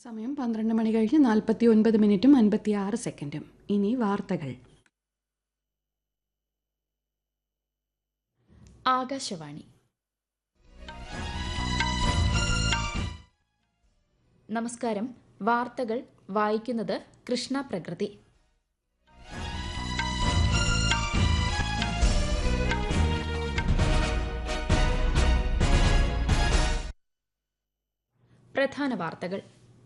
സമയം പന്ത്രണ്ട് മണി കഴിഞ്ഞ് നാൽപ്പത്തി ഒൻപത് മിനിറ്റും അൻപത്തി ആറ് സെക്കൻഡും ഇനി വാർത്തകൾ ആകാശവാണി നമസ്കാരം വാർത്തകൾ വായിക്കുന്നത് കൃഷ്ണ പ്രകൃതി പ്രധാന വാർത്തകൾ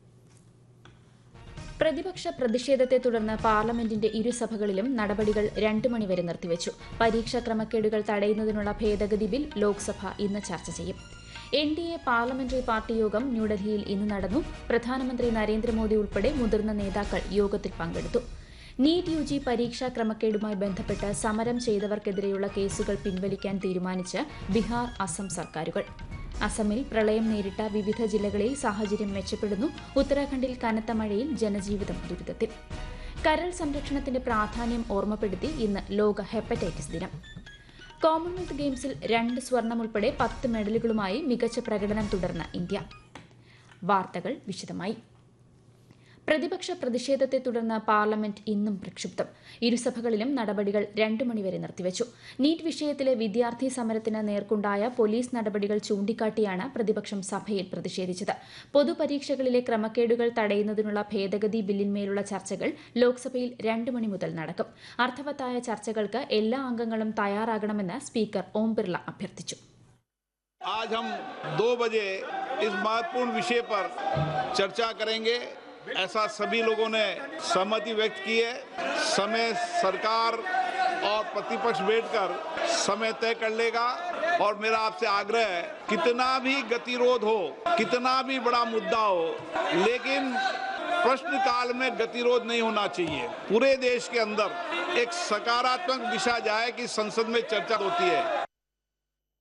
പ്രതിപക്ഷ പ്രതിഷേധത്തെ തുടർന്ന് പാർലമെന്റിന്റെ ഇരുസഭകളിലും നടപടികൾ രണ്ടു മണിവരെ നിർത്തിവച്ചു പരീക്ഷാ ക്രമക്കേടുകൾ തടയുന്നതിനുള്ള ഭേദഗതി ബിൽ ലോക്സഭ ഇന്ന് ചർച്ച ചെയ്യും N D A parliamentary party യോഗം ന്യൂഡൽഹിയിൽ ഇന്ന് നടന്നു പ്രധാനമന്ത്രി നരേന്ദ്രമോദി ഉൾപ്പെടെ മുതിർന്ന നേതാക്കൾ യോഗത്തിൽ പങ്കെടുത്തു നീറ്റ് യു ജി പരീക്ഷാ ക്രമക്കേടുമായി ബന്ധപ്പെട്ട് സമരം ചെയ്തവർക്കെതിരെയുള്ള കേസുകൾ പിൻവലിക്കാൻ തീരുമാനിച്ച് ബീഹാർ അസം സർക്കാരുകൾ അസമിൽ പ്രളയം നേരിട്ട വിവിധ ജില്ലകളിൽ സാഹചര്യം മെച്ചപ്പെടുന്നു ഉത്തരാഖണ്ഡിൽ കനത്ത മഴയിൽ ജനജീവിതം ദുരിതത്തിൽ കരൾ സംരക്ഷണത്തിന്റെ പ്രാധാന്യം ഓർമ്മപ്പെടുത്തി ഇന്ന് ലോക ഹെപ്പറ്റൈറ്റിസ് ദിനം കോമൺവെൽത്ത് ഗെയിംസിൽ രണ്ട് സ്വർണം ഉൾപ്പെടെ പത്ത് മെഡലുകളുമായി മികച്ച പ്രകടനം തുടർന്ന ഇന്ത്യ വാർത്തകൾ വിശദമായി പ്രതിപക്ഷ പ്രതിഷേധത്തെ തുടർന്ന് പാർലമെന്റ് ഇന്നും പ്രക്ഷുബ്ധം ഇരുസഭകളിലും നടപടികൾ രണ്ടു മണിവരെ നിർത്തിവച്ചു നീറ്റ് വിഷയത്തിലെ വിദ്യാർത്ഥി സമരത്തിന് നേർക്കുണ്ടായ പോലീസ് നടപടികൾ ചൂണ്ടിക്കാട്ടിയാണ് പ്രതിപക്ഷം സഭയിൽ പ്രതിഷേധിച്ചത് പൊതുപരീക്ഷകളിലെ ക്രമക്കേടുകൾ തടയുന്നതിനുള്ള ഭേദഗതി ബില്ലിന്മേലുള്ള ചർച്ചകൾ ലോക്സഭയിൽ രണ്ടു മണി മുതൽ നടക്കും അർത്ഥവത്തായ ചർച്ചകൾക്ക് എല്ലാ അംഗങ്ങളും തയ്യാറാകണമെന്ന് സ്പീക്കർ ഓം ബിർള അഭ്യർത്ഥിച്ചു आज हम दो बजे इस महत्वपूर्ण विषय पर चर्चा करेंगे ऐसा सभी लोगों ने सहमति व्यक्त की है समय सरकार और प्रतिपक्ष बैठकर समय तय कर लेगा और मेरा आपसे आग्रह है कितना भी गतिरोध हो कितना भी बड़ा मुद्दा हो लेकिन प्रश्न काल में गतिरोध नहीं होना चाहिए पूरे देश के अंदर एक सकारात्मक दिशा जाए कि संसद में चर्चा होती है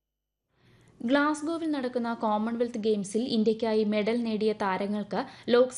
ഗ്ലാസ്ഗോവിൽ നടക്കുന്ന കോമൺവെൽത്ത് ഗെയിംസിൽ ഇന്ത്യയ്ക്കായി മെഡൽ നേടിയ താരങ്ങൾക്ക് ലോക്സഭ